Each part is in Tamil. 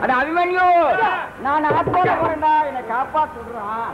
அட அபிமன்யு நான் ஆத்தோட போறேன்டா என்னை காப்பாத்து விடுறான்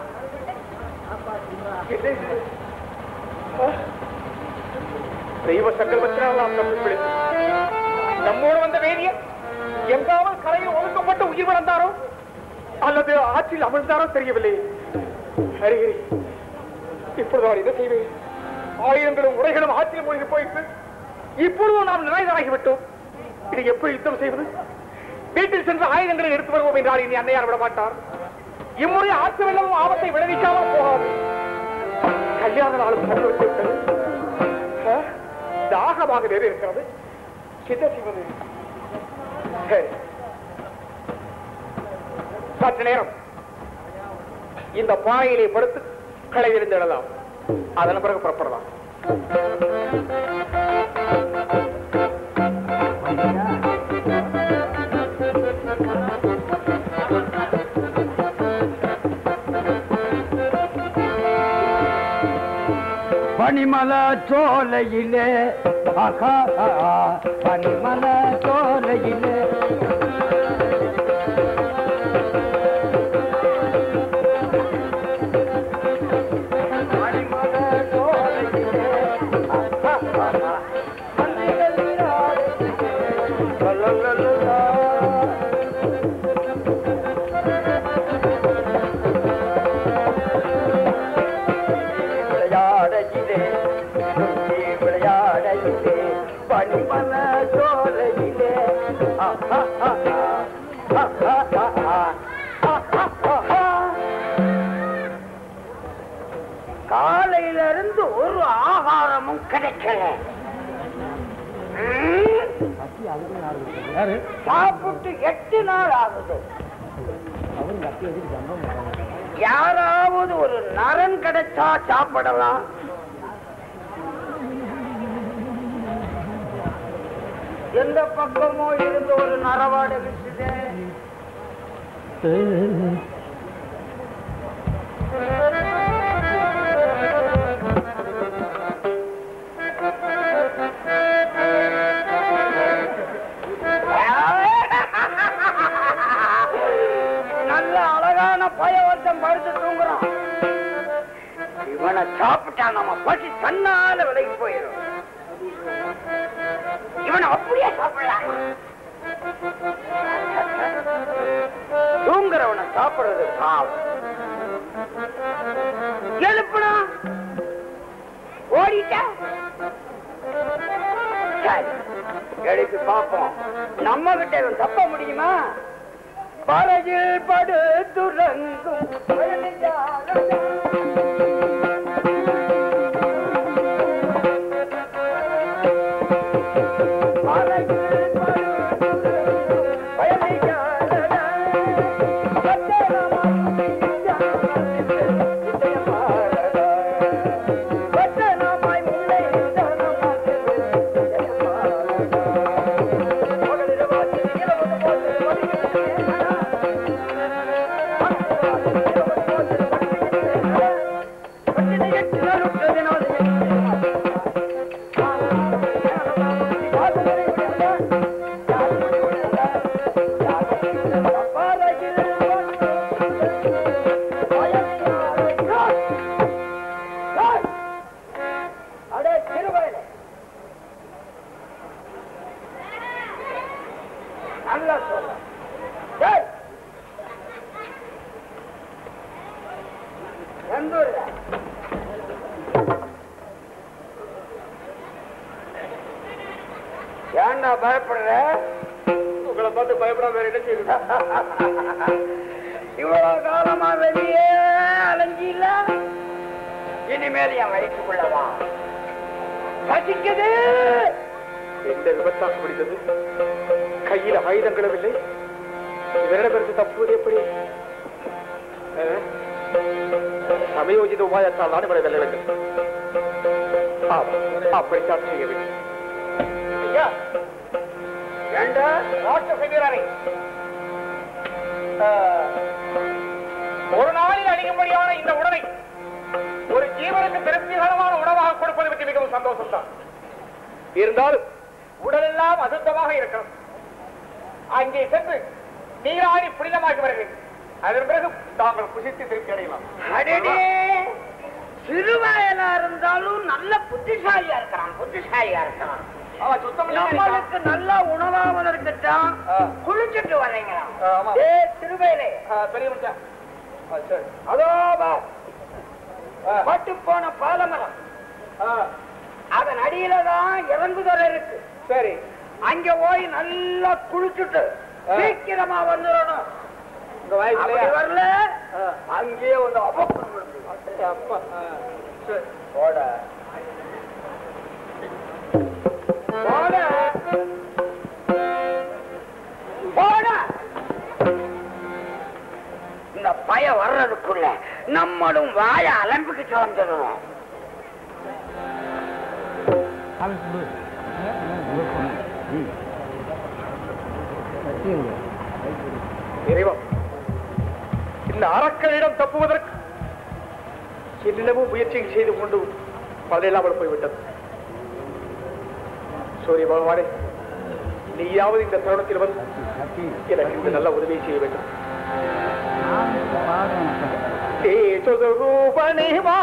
தெய்வ சங்கல்பத்தினால் நாம் தப்பி பிடித்து நம்மோடு வந்த வேதியர் எங்காவது கரையில் ஒதுக்கப்பட்டு உயிர் வளர்ந்தாரோ அல்லது ஆற்றில் அமிழ்ந்தாரோ தெரியவில்லை ஹரிஹரி இப்பொழுது நான் என்ன செய்வேன் ஆயுதங்களும் உரைகளும் ஆற்றில் மூழ்கி போயிட்டு இப்பொழுது நாம் நிலைதாகிவிட்டோம் இதை எப்படி யுத்தம் செய்வது வீட்டில் சென்று ஆயுதங்களை எடுத்து வருவோம் என்றால் இனி அன்னையார் விட மாட்டார் இம்முறை ஆற்று வெள்ளமும் ஆபத்தை விளைவிக்காமல் போகாது கல்யாண நாளும் கண்டு விட்டது ஆ? தாகமாக வேறு இருக்கிறது என்ன செய்வது சரி. சற்று நேரம் இந்த பாறையிலே படுத்து களை எறிந்திடலாம் அதன் பிறகு புறப்படலாம் பனிமல சோலையிலே ஆகா ஆ, பனிமல சோலையிலே பனிமல சோலையிலே, ஆகா, ஆ, மல்லிகள் நீராடுகிறே, லலலலலா. விளையாடையிலே சுற்றி விளையாடையிலே பனிமல சோலையிலே ஆஹா, ஆஹா, ஆஹா, ஆஹா, ஆஹா, ஆஹா. காலையில இருந்து ஒரு ஆகாரமும் கிடைக்கல ம்? சாப்பிட்டு எட்டு நாள் ஆகுது யாராவது ஒரு நரன் கிடைச்சா சாப்பிடலாம் எந்த பக்கமோ இருந்து ஒரு நரவாடை விட்டுது நல்ல அழகான பயவர்த்தம் படுத்து தூங்குறான் இவனை சாப்பிட்டா நம்ம பசி தன்னால விலகி போயிடும் இவனை அப்படியே சாப்பிடலாம் தூங்குறவனை சாப்பிடுறது பாவம் எழுப்புனா ஓடிட்டா சரி எழுப்பி பார்ப்போம் நம்ம கிட்ட இவன் தப்ப முடியுமா பறையில் படுத்துறங்கும் பயணியாளனே. பறையில் படுத்துறங்கும் பயணியாளனே. பத்திரமாய் இதயமாளனே. பத்திரமாய் முல்லை இதயமாளனே. மகளிரவாசி இரவு போட்டு அடே திருவயலே நல்லா சொல்ல டேய் எந்த ஊர்ல? ஏன்டா பயப்படுற உங்களை பார்த்து பயப்படாம வேற என்ன செய்யுது இவ்வளவு காலமா வெளியே அலைஞ்சில இனிமேல் என் வயிற்றுக்குள்ளவா பசிக்குது எந்த விபத்தாக பிடித்தது கையில் ஆயுதங்களும் இல்லை இவரிடமிருந்து தப்புவது எப்படி அஹ்? சமயோஜித உபாயத்தால் தான் இவரை வெள்ளங்கள் அப்படித்தான் செய்ய வேண்டும் ஐயா ஏண்டா ராட்சச வீரரை அஹ், ஒரு நாளில் அணியும்படியான இந்த உடலை ஒரு ஜீவனுக்கு திருப்திகரமான உணவாக கொடுப்பது பற்றி மிகவும் சந்தோஷம்தான் இருந்தாலும் உடலெல்லாம் அசுத்தமாக இருக்கிறது அங்கே சென்று நீராடி புனிதமாகி வருகிறேன் அதன் பிறகு தாங்கள் புசித்து திருப்தி அடையலாம் அடடே சிறுவயலா இருந்தாலும் நல்ல புத்திசாலியா இருக்கிறான் புத்திசாலியா இருக்கிறான் ஆமா சுத்தம் இல்லாம இருக்கான். நம்மளுக்கு நல்ல உணவாவதற்கு தான் ஆ. குளிச்சுட்டு வரீங்களாம் ஆ, ஆமா. ஏ சிறுவேலே ஆ, பெரிய மனுஷன் ஆ, சரி அதோ வா. ஆ, பட்டு போன பாலமரம் ஆ, அதன் அடியில தான் இறங்குதல் இருக்கு சரி அங்க போய் நல்லா குளிச்சுட்டு ஆ. சீக்கிரமா வந்துடணும் உங்க வயசுலயா அப்படி வரல ஆ. அங்கேயே வந்து அபக்கம் விழுந்து. அப்பா ஆ, சரி போட போட போட இந்த பய வர்றதுக்குள்ள நம்மளும் வாய அலம்பிக்கு வந்துடுவோம் இறைவா இந்த அரக்கனிடம் தப்புவதற்கு என்னென்னவும் முயற்சி செய்து கொண்டு பலனில்லாமல் போய்விட்டது சூரிய பகவானே நீயாவது இந்த தருணத்தில் வந்து எனக்கு இந்த நல்ல உதவி செய்ய வேண்டும் தேஜஸ்வரூபணி வா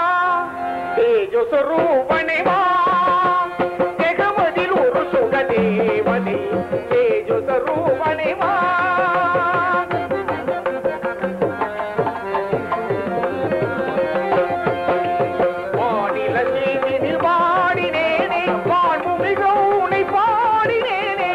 தேஜஸ்வரூபணி வா ஜெகமதில் ஒரு சுகதேவனே தேஜஸ்வரூபணி வா வானில நீதினில் வாடினேனே வாழ்முமிக உனை பாடினேனே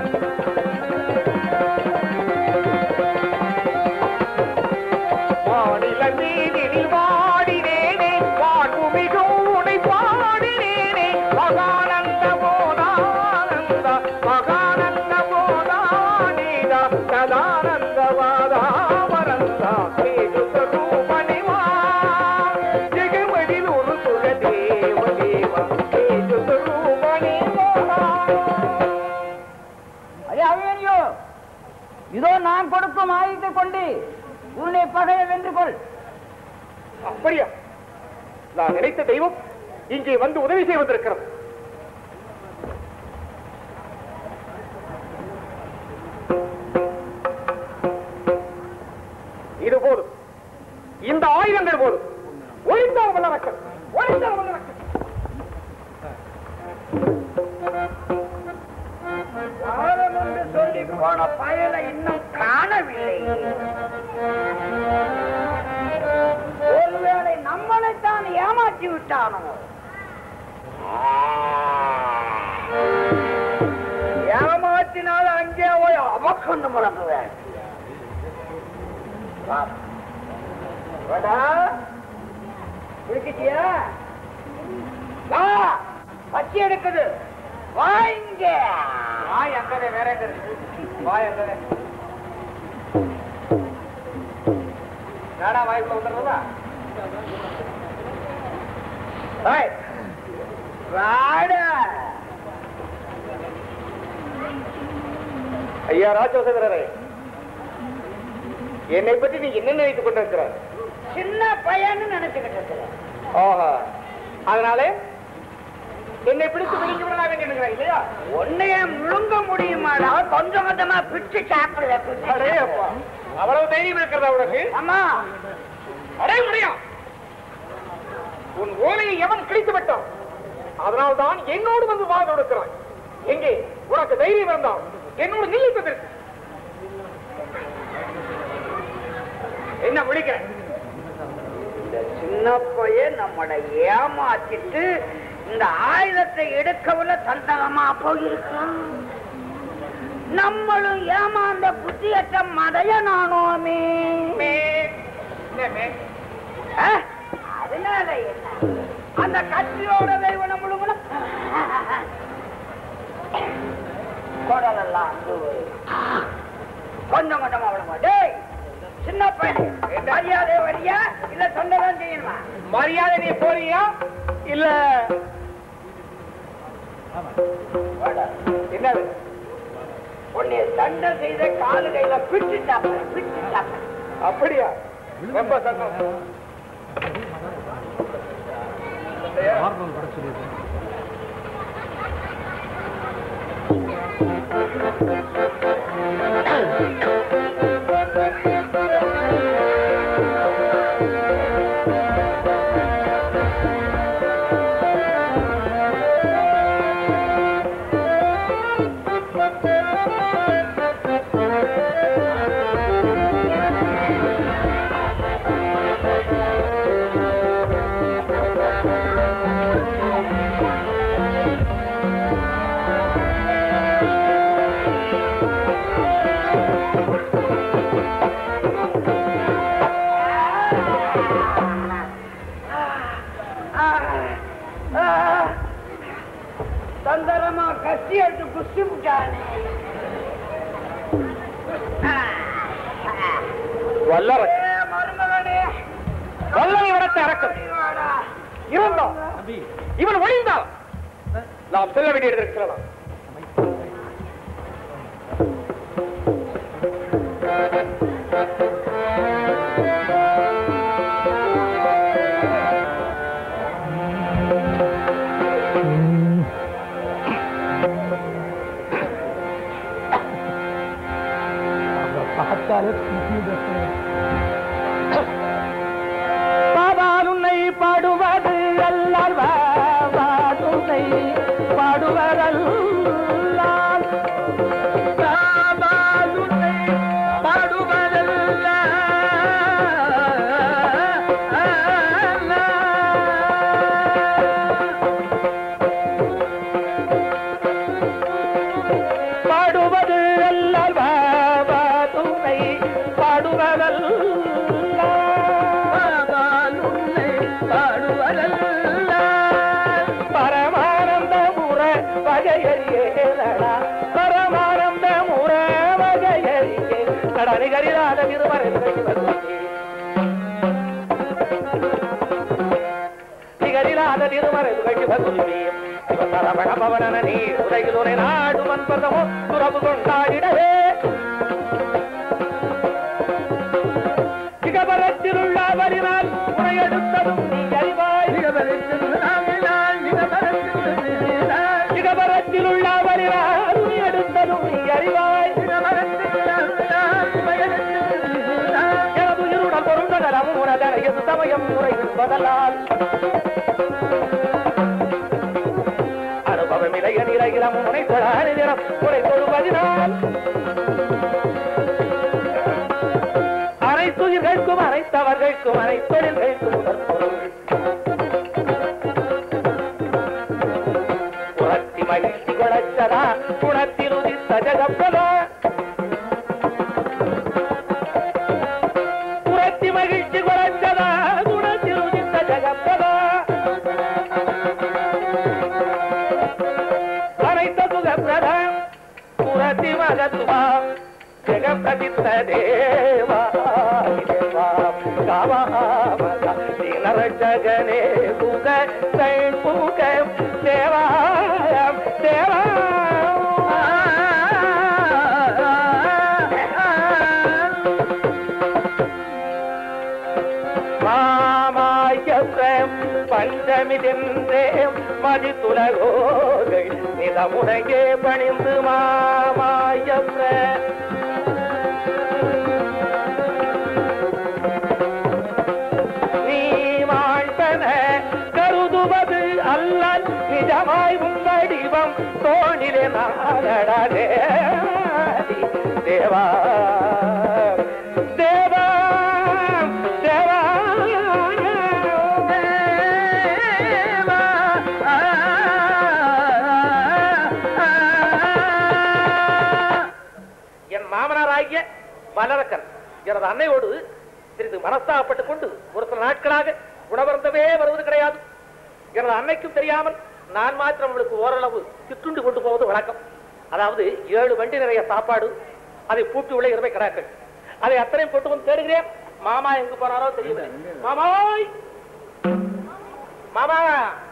வானில நீதினில் வாடினேனே வாழ்முமிக உனை பாடினேனே மகானந்த போதானந்த மகானந்த போதானீதா சதானந்த வாதாமரந்தா தேஜஸ்வரூபணிவா ஜெகமதில் ஒரு சுக தேவ தேவா தேஜஸ்வரூபணிவா ஐயா அவையோ இதோ நான் கொடுக்கும் ஆயுதத்தை கொண்டு உன்னை பகையை வென்று கொள் அப்படியா நான் நினைத்த தெய்வம் இங்கே வந்து உதவி செய்ய வந்திருக்கிறோம் இது போதும் இந்த ஆயுதங்கள் போதும் ஒளிந்தால் வல்லரக்கன் ஒளிந்தால் வல்லரக்கன் காலம் என்று சொல்லி போன பயலை இன்னும் காணவில்லை ஒருவேளை நம்மளைத்தான் ஏமாற்றி விட்டானோ ஏமாற்றினால் அங்கே போய் அவக்கொண்டு முழங்குவேன் குளிச்சிட்டியா வா பச்சி எடுக்குது வா இங்க வாய் அங்கதே வேற எங்க இருக்கு வாய் அங்கதே நாடா வாய்க்குள்ள வந்துடுறதா ஏய், வாடா ஐயா ராஜசேகரரே என்னை பற்றி நீ என்ன நினைத்துக் கொண்டிருக்கிறார் சின்ன பையன்னு நினைச்சுக்கிட்டு இருக்கிறேன் ஆஹா அதனாலே என்னை பிடித்து பிடிக்க விடலாம் என்று எண்ணுகிறாய் இல்லையா உன்னைய முழுங்க முடியுமாடா கொஞ்சம் கொஞ்சமா பிச்சு சாப்பிடுற அடே அப்பா அவ்வளவு தைரியம் இருக்கிறதா உனக்கு ஆமா அடைய முடியும் உன் ஓலையை எவன் கிழித்து விட்டான் அதனால்தான் என்னோடு வந்து வாத கொடுக்கிறாய் எங்கே உனக்கு தைரியம் இருந்தால் என்னோடு நிலைத்ததற்கு என்ன விழிக்கிற இந்த சின்ன பையன் நம்மளை ஏமாத்திட்டு இந்த ஆயுதத்தை எடுக்கவில்லை தந்தகமா போயிருக்கான் நம்மளும் ஏமாந்த புத்தியற்ற மதைய நானோமே மே, என்ன மே? அஹ், அதனால என்ன அந்த கட்சியோட தெய்வன முழுவதும் குடலெல்லாம் அங்கு வரும். கொஞ்சம் கொஞ்சமா அவ்வளவு டேய் சின்ன பையன் மரியாதை வரியா இல்ல சொன்னதான் செய்யணுமா மரியாதை நீ போறியா இல்ல என்னது உன்னை தண்டை செய்த காலு கையில பிச்சு சாப்பிட பிச்சு சாப்பிட அப்படியா ரொம்ப சந்தோஷம் வல்லரசு ஏ, மருமகனே வல்லமை விடத்தை அரக்கம் வாடா. இருந்தோம் இவன் ஒளிந்தான் நாம் செல்ல வேண்டியது இருக்கலாம் பாபால் உன்னை பாடுவது அல்லால் பாபால் உன்னை பாடுவதல்லால் பாபால் உன்னை பாடுவதல்லால் பாடுவது அல்லால் பாபா துணை பாடுவதல்லால் உன்னை பாடுவதல்லால் பரமானந்த முற வகையறியேடா பரமானந்த முற வகையறியே கடனை கரிதாத விருமறை நிகரிலாத திருமறை புகழ்ச்சி பகுதி சிவசரவண பவனன நீ உலகில் ஒரு நாடு வன்பதமோ துறவு கொண்டாடிடவே சிகபரத்தில் உள்ள அவரினால் உனையெடுத்ததும் நீ அறிவாய் சிகபரத்தில் உள்ள அவரினால் உனையெடுத்ததும் நீ அறிவாய் எனது உயிருடன் பொருந்தகரமும் உனதன எது சமயம் முறை என்பதலால் அனுபவம் இளைய நிலையிலம் முனை தொழாது நிறம் முறை தொழுவதினால் அனைத்துயிர்களுக்கும் அனைத்தவர்களுக்கும் அனைத்தொழில்களுக்கும் முதற் பொருள் புறத்தி மகிழ்ச்சி கொளச்சதா குணத்தில் உதித்த ஜகப்பதா புறத்தி மகிழ்ச்சி கொளச்சதா குணத்தில் உதித்த ஜகப்பதா அனைத்த சுகப்பிரதம் புரத்தி மகத்துவா ஜெகப்பிரதித்த தேவா தேவா காவாமகா தினரட்சகனே சுக சைன்புக தேவாயம் தேவா மாமாயம் பஞ்சமி தென்றே மதித்துலகோகள் நிலமுறையே பணிந்து மாமாயம் நீ வாழ்வன கருதுவது அல்ல நிஜமாய் உன் வடிவம் தோணிலே நாடடே தேவா தேவா தேவா என் மாமனாராகிய மலரக்கன் எனது அன்னையோடு சிறிது மனஸ்தாபப்பட்டுக் கொண்டு ஒரு சில நாட்களாக உணவருந்தவே வருவது கிடையாது எனது அன்னைக்கும் தெரியாமல் நான் மாத்திரம் அவளுக்கு ஓரளவு சிற்றுண்டு கொண்டு போவது வழக்கம் அதாவது ஏழு வண்டி நிறைய சாப்பாடு அதை பூட்டி உள்ள இருமை கிடாக்கள் அதை அத்தனையும் கொண்டு வந்து தேடுகிறேன் மாமா எங்கு போனாரோ தெரியவில்லை மாமாய் மாமா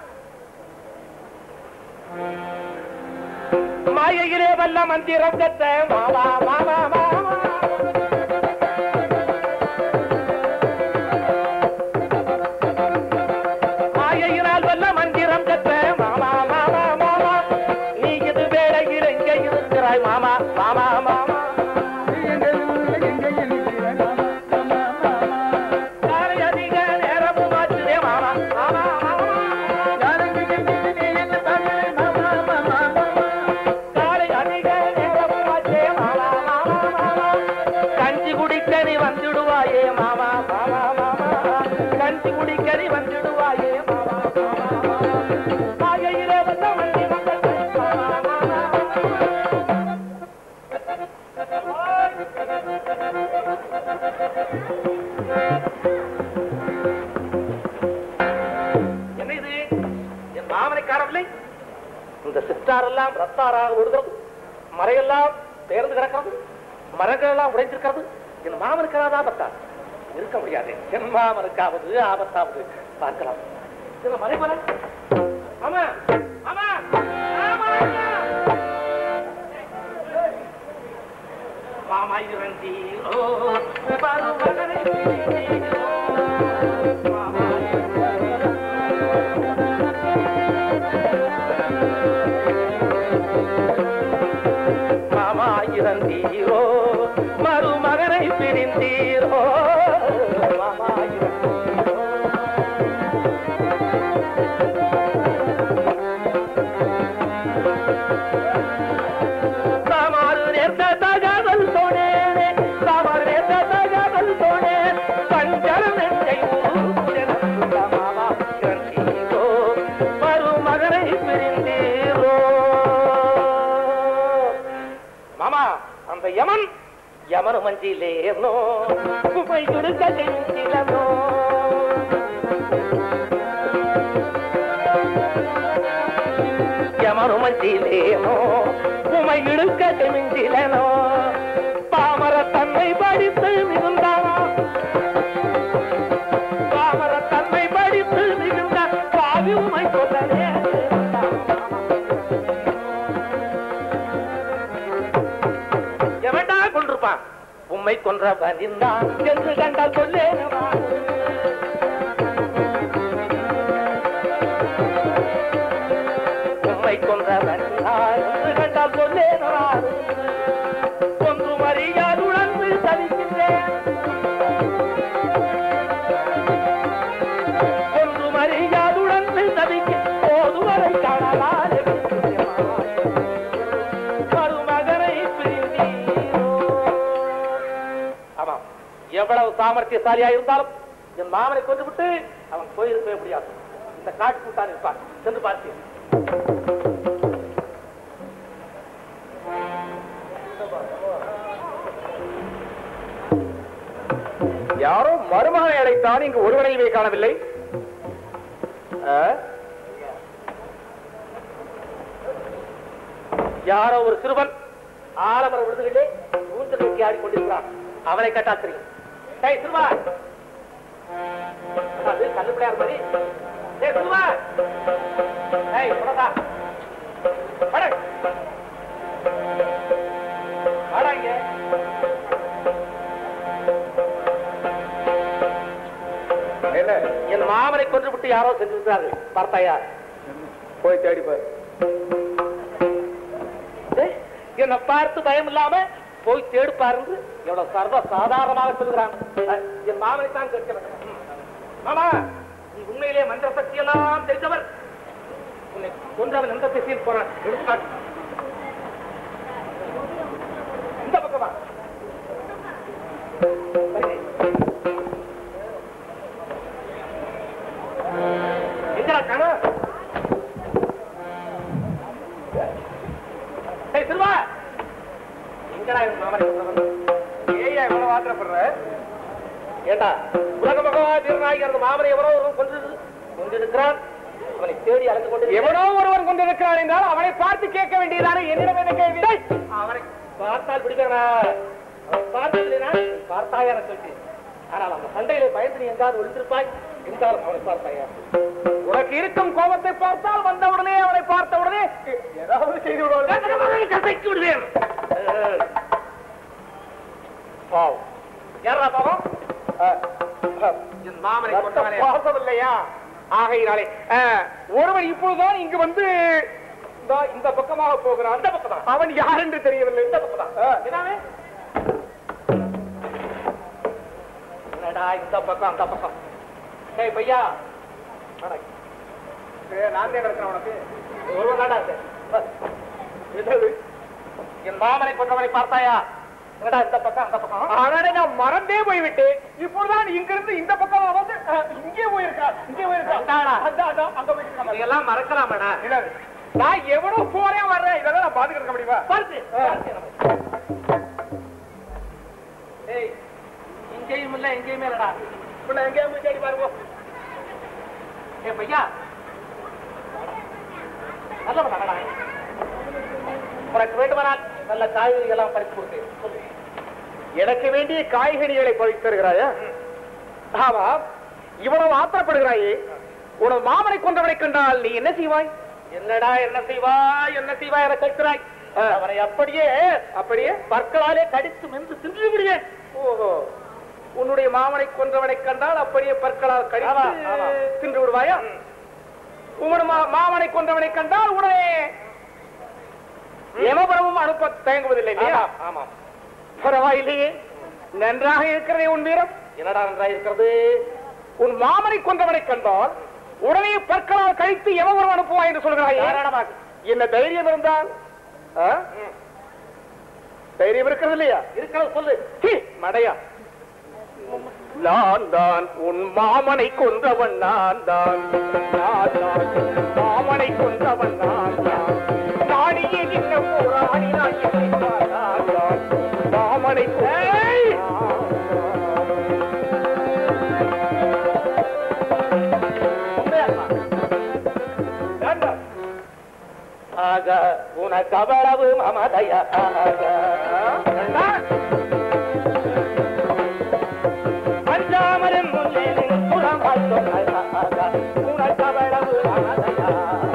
மாயையிலே வல்ல மந்திரம் கத்த மாமா மாமா மாமா மாயையினால் வல்ல மந்திரம் கத்த மாமா மாமா மாமா நீ இது வேளையில் எங்கே இருக்கிறாய் மாமா மாமா மாமா காலை அதிக நேரமும் ஆச்சுதே மாமா மாமா மாமா காலை அதிக நேரமும் ஆச்சே மாமா மாமா மாமா கஞ்சி குடிக்க நீ வந்துடுவாயே மாமா மாமா மாமா கஞ்சி குடிக்க நீ வந்துடுவாயே மாமா மாமா மாமா மாயையிலே வந்த மண்டி மக்கள் மாமா மாமா என்ன இது என் மாமனை காணவில்லை இந்த சிற்றாரெல்லாம் ரத்தாராக விடுகிறது மறையெல்லாம் தேர்ந்து கிடக்கிறது மரங்கள் எல்லாம் உடைஞ்சிருக்கிறது என் மாமனுக்கு ஏதாவது ஆபத்தா இருக்க முடியாது என் மாமனுக்காவது ஆபத்தாவது பார்க்கலாம் இதுல மலை போல ஆமா ஆமா ஆமா மாமா இரண்டீரோ பருவகனை பிரிந்தீரோ. மாமா மாமா இறந்தீரோ மருமகனை பிரிந்தீரோ மாமா இறந்தீரோ தமாறு நேர்ந்த தகவல் சொன்னேனே தமாறு நேர்ந்த தகவல் சொன்னேன் பஞ்சரம் நெஞ்சை ஊருக்குள்ள மாமா இறந்தீரோ மருமகனை பிரிந்தீரோ மாமா அந்த யமன் யமனு மஞ்சிலேனோ குப்பை கொடுக்க செஞ்சிலனோ யமனு மஞ்சிலேனோ உமை இழுக்க செஞ்சிலனோ பாமர தன்மை படித்து மிகுந்தானோ பாமர தன்மை படித்து மிகுந்தான் பாவி உமை கொள்ளலே எவன்டா கொண்டிருப்பான் உம்மை கொன்றவன் இருந்தான் என்று கண்டால் சொல்லேனவா உம்மை கொன்றவன் இருந்தான் என்று கண்டால் சொல்லேனவா ஒன்று மறியாது உணர்ந்து தவிக்கின்றேன் ஒன்று மறியாது உணர்ந்து தவிக்க போதுவரை காணலால் மருமகனை பிரிந்தீரோ ஆமாம் எவ்வளவு சாமர்த்தியசாலியா இருந்தாலும் என் மாமனை கொண்டு விட்டு அவன் போயிருக்கவே முடியாது இந்த காட்டுக்கு தான் இருப்பான் சென்று பார்த்தேன் யாரோ மருமகனை அழைத்தான் இங்கு ஒருவனையுமே காணவில்லை ஆ? யாரோ ஒரு சிறுவன் ஆலமர விழுதுகளே ஊஞ்சல் நோக்கி ஆடிக்கொண்டிருக்கிறான் அவனை கேட்டா தெரியும் டேய் சிறுவா அது கல்லுப்பிள்ளையார் மாதிரி டேய் சிறுவா டேய் புறதா வாடா வாடா இங்க என்ன என் மாமனை கொன்று விட்டு யாரோ சென்று விட்டார்கள் பார்த்தாயா போய் தேடி பாரு டேய், என்னை பார்த்து பயம் இல்லாம போய் தேடு பாருங்க எவ்வளவு சர்வ சாதாரணமாக சொல்கிறான் அஹ், என் மாமனை தான் கேட்க வேண்டும் ம். மாமா நீ உண்மையிலே மந்திர சக்தி எல்லாம் தெரிந்தவர் உன்னை கொன்றவன் எந்த திசையில் போறான் எடுத்துக்காட்டு இந்த பக்கமா சரி. எங்கடா காணோம்? ஏய், சில்வா எங்கடா என் மாமனை கொன்றவன்? ஏயா இவ்வளவு ஆத்திரப்படுற ஏண்டா உலக மகாவீரனாகி அந்த மாமனை எவரோ ஒருவன் கொன்று கொண்டிருக்கிறான் அவனை தேடி அழைத்து கொண்டு எவனோ ஒருவன் கொண்டிருக்கிறான் என்றால் அவனை பார்த்து கேட்க வேண்டியதானே என்னிடம் என்ன கேள்வி அவனை பார்த்தால் பிடிக்கிறா அவனை பார்த்ததில்லைனா பார்த்தாயா சொல்லி ஆனால் அந்த சண்டையிலே பயந்து நீ எங்காவது ஒளிந்திருப்பாய் என்றாலும் அவனை பார்த்தாயா உனக்கு இருக்கும் கோபத்தை பார்த்தால் வந்தவுடனே அவனை பார்த்த உடனே ஏதாவது செய்து விடுவார்கள் கசைக்கு விடுவேன் பாவம் யாரா பாவம் என் மாமனை கொண்டவனே பாசம் இல்லையா ஆகையினாலே ஆ, ஒருவன் இப்பொழுதுதான் இங்கு வந்து இதோ இந்த பக்கமாக போகிறான் அந்த பக்கம் தான் அவன் யார் என்று தெரியவில்லை இந்த பக்கம் தான் ஆ. என்னவே என்னடா இந்த பக்கம் அந்த பக்கம் ஏய் பையா வாடா. ஏ, நான் தான் இருக்கிறேன் உனக்கு ஒருவன் தான்டா இது. பஸ். என்னது என் மாமனை கொண்டவனை பார்த்தாயா என்னடா இந்த பக்கம் அந்த பக்கம் ஆனால் நான் மறந்தே போய்விட்டேன் இப்பொழுதுதான் இங்கிருந்து இந்த பக்கம் வந்து ஆ, இங்கே போயிருக்கான் இங்கே போயிருக்கான் அந்தாடா. அதான், அதான், அங்க போயிருக்கான் இதெல்லாம் மறக்கலாமாடா என்னது நான் எவ்வளவு போறேன் வர்றேன் இதெல்லாம் நான் பாத்துக்கிட்டு இருக்க முடியுமா பார்த்து ஆ. பார்த்து நம்ம. ஏய் இங்கேயும் இல்ல எங்கேயுமே இல்லடா இப்ப நான் எங்கேயும் போய் தேடி பாருங்க ஏ பையா நல்ல நடடா உனக்கு வேண்டுமானால் நல்ல காய்கறி எல்லாம் பறித்து கொடுத்தேன் சொல்லு எனக்கு வேண்டிய காய்கனிகளை பறித்து தருகிறாயா ஆமா இவ்வளவு ஆத்திரப்படுகிறாயே உனது மாமனை கொன்றவனை கண்டால் நீ என்ன செய்வாய் என்னடா என்ன செய்வாய் என்ன செய்வாய் என கேட்கிறாய் அவனை அப்படியே அப்படியே பற்களாலே கடித்து மென்று தின்று விடுவேன் ஓஹோ உன்னுடைய மாமனை கொன்றவனை கண்டால் அப்படியே பற்களால் ஆமா, கடித்து ஆமா. தின்று விடுவாயா உமது மா- மாமனை கொன்றவனை கண்டால் உடனே எமபரமும் அனுப்ப தயங்குவதில்லை இல்லையா ஆமாம், ஆமாம் பரவாயில்லையே நன்றாக இருக்கிறதே உன் வீரம் என்னடா நன்றாக இருக்கிறது உன் மாமனை கொன்றவனை கண்டால் உடனே பற்களால் கழித்து எவபரம் அனுப்புவாய் என்று சொல்கிறாயே தாராளமாக என்ன தைரியம் இருந்தால் ஆ? தைரியம் இருக்கிறது இல்லையா இருக்கிறது சொல்லு சீ, மடையா நான் தான் உன் மாமனை கொன்றவன் நான் தான் நான் தான் உன் மாமனை கொன்றவன் நான் தான் நாடியே நின்ற போராடி நான் எண்ணினான் நான் தான் உன் மாமனை கொன்றவன் நான் தான். ஆக உனக்கு அவ்வளவு மமதையா அஞ்சாமலும் முன்னே நின்று புறம்பாய் சொன்னாயாக உனக்கு அவ்வளவு மமதையா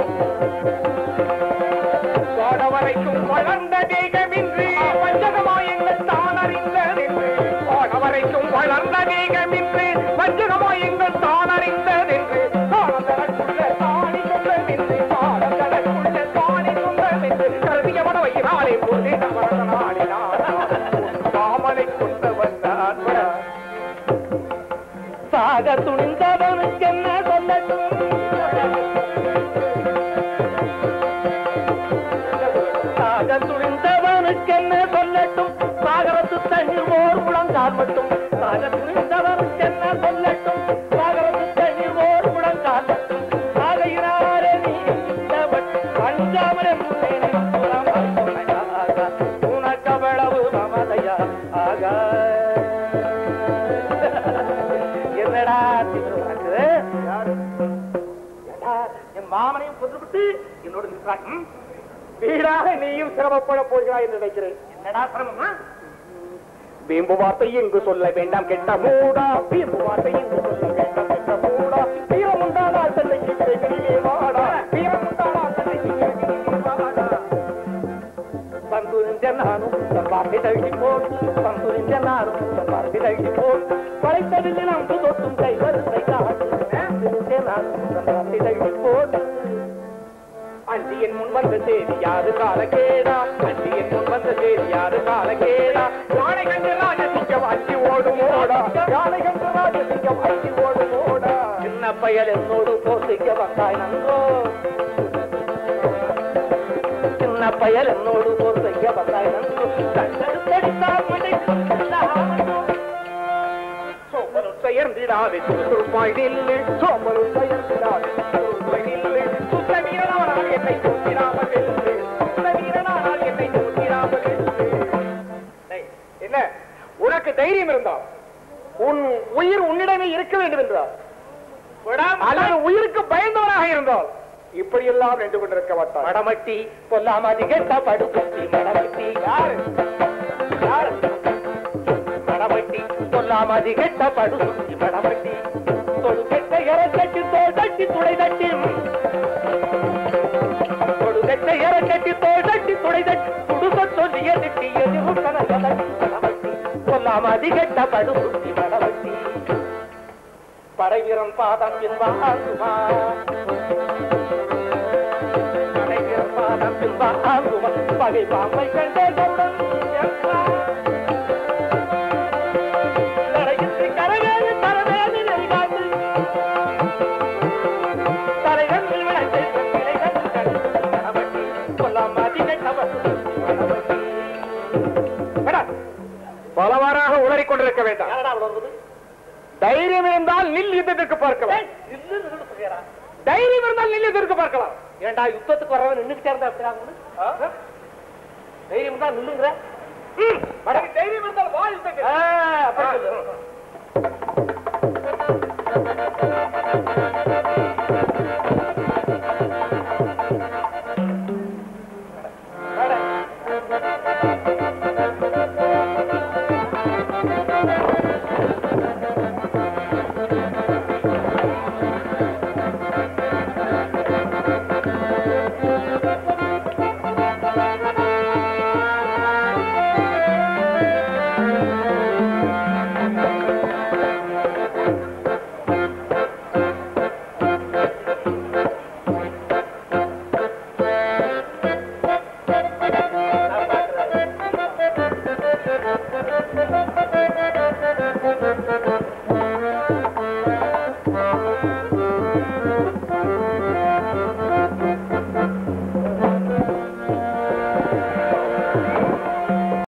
வானவரைக்கும் வளர்ந்த தேகமின்றி வஞ்சகமாயங்கள் தான் அறிந்ததென்று வானவரைக்கும் வளர்ந்த தேகமின்றி வஞ்சகமாயங்கள் தான் அறிந்ததென்று காணந்தனக்குள்ள தானி சொந்தமென்று காணந்தனக்குள்ள தானி சொந்தமென்று கருதிய மனவையினாலே போதே நமரத நாடினான் மாமனை கொண்டவன் நான் சாக துணிந்தவனுக்கு என்ன சொல்லட்டும் சாக துணிந்தவனுக்கு என்ன சொல்லட்டும் சாகரத்து தண்ணீர் ஓர் முழங்கால் மட்டும் சாக துணிந்தவனுக்கு என்ன சொல்லட்டும் சாகரத்து தண்ணீர் ஓர் முழங்கால் மட்டும் சாகையினாலே நீ இந்தவன் அஞ்சாமலே முன்னே நிற்புறமாய் சொன்னாயாக. உனக்கு அவ்வளவு மமதையா ஆகா என்னடா திமிரு உனக்கு? ஏண்டா, என் மாமனையும் கொன்றுவிட்டு என்னோட நிற்கிறான் ம்? வீடாக நீயும் சிரமப்பட போகிறாய் என்று நினைக்கிறேன் என்னடா சிரமமா வீம்பு வார்த்தை இங்கு சொல்ல வேண்டாம் கெட்ட மூடா வீம்பு வார்த்தை இங்கு சொல்ல வேண்டாம் கெட்ட மூடா வீரம் உண்டானால் தன்னைக்கு விரைவிலே வாடா வீரம் உண்டானால் தன்னைக்கு விரைவிலே வாடா பந்துரிஞ்ச நானும் தப்பாட்டி தழுவி போல் பந்துரிஞ்ச நானும் தப்பாட்டி தழுவி போல் படைத்ததில் நாம் தொட்டும் கை வரிசை காட்டு பந்துரிஞ்ச நானும் தப்பாட்டி தழுவி போல் அஞ்சியின் முன் வந்த செய்தி யாரு கால கேடா அஞ்சியின் முன் வந்த செய்தி யாரு கால கேடா யானை கண்டு ராஜசிங்கம் அஞ்சி ஓடும் ஓடா யானை கண்டு ராஜசிங்கம் அஞ்சி ஓடும் ஓடா சின்ன பயல் என்னோடு போசிக்க வந்தாய் நன்றோ சின்ன பயல் என்னோடு போசிக்க வந்தாய் நன்றோ தடுத்தடித்தால் சோமனும் பெயர்ந்திடாதே சுறுசுறுப்பாய் நில்லு சோமனும் பெயர்ந்திடாதே சுறுசுறுப்பாய் நில்லு சுத்த வீரனானால் என்னை தூக்கிடாமல் வெல்லு சுத்த வீரனானால் என்னை தூக்கிடாமல் வெல்லு டேய், என்ன உனக்கு தைரியம் இருந்தால் உன் உயிர் உன்னிடமே இருக்க வேண்டும் என்றால் அல்லது உயிருக்கு பயந்தவனாக இருந்தால் இப்படியெல்லாம் நின்று கொண்டிருக்க மாட்டான் மடமட்டி பொல்லாமதி கெட்ட படுகுத்தி மடமட்டி யாரு யாரு மடமட்டி பொல்லாமதி கெட்ட படுகுத்தி மடமட்டி தொடு கெட்ட எர கட்டி தோல் தட்டி துளை தட்டி தொடு கெட்ட எர கட்டி தோல் தட்டி துளை தட்டி துடுக்க சொல்லிய திட்டி எதிர்கொண்டன மடமட்டி பொல்லாமதி கெட்ட படுகுத்தி மடமட்டி படைவீரன் பாதம் பின்வாங்குமா படைவீரன் பாதம் பின்வாங்குமா பகை பாம்பை கண்டே கருடன் என்றான். தரையின்றி கரவேறு தரவேறு நெறிகாட்டு. தரையன்றில் விளைந்த விளைகள் கண்டு மணவட்டி. கொல்லாமதி கெட்ட படுகுத்தி மடமட்டி. எடா, பலவாறாக உளறிக் கொண்டிருக்க வேண்டாம் யாரடா உணர்வது தைரியம் இருந்தால் நில் யுத்தத்திற்கு பார்க்கலாம் நில்லு நில்லு சொல்லியடா தைரியம் இருந்தால் நில் யுத்தத்திற்கு பார்க்கலாம் ஏன்டா யுத்தத்துக்கு வரவன் நின்னுக்கிட்டே இருந்தா எப்படிடா உங்களுக்கு? ஆ? தைரியம் தான் நில்லுங்கிற ம்.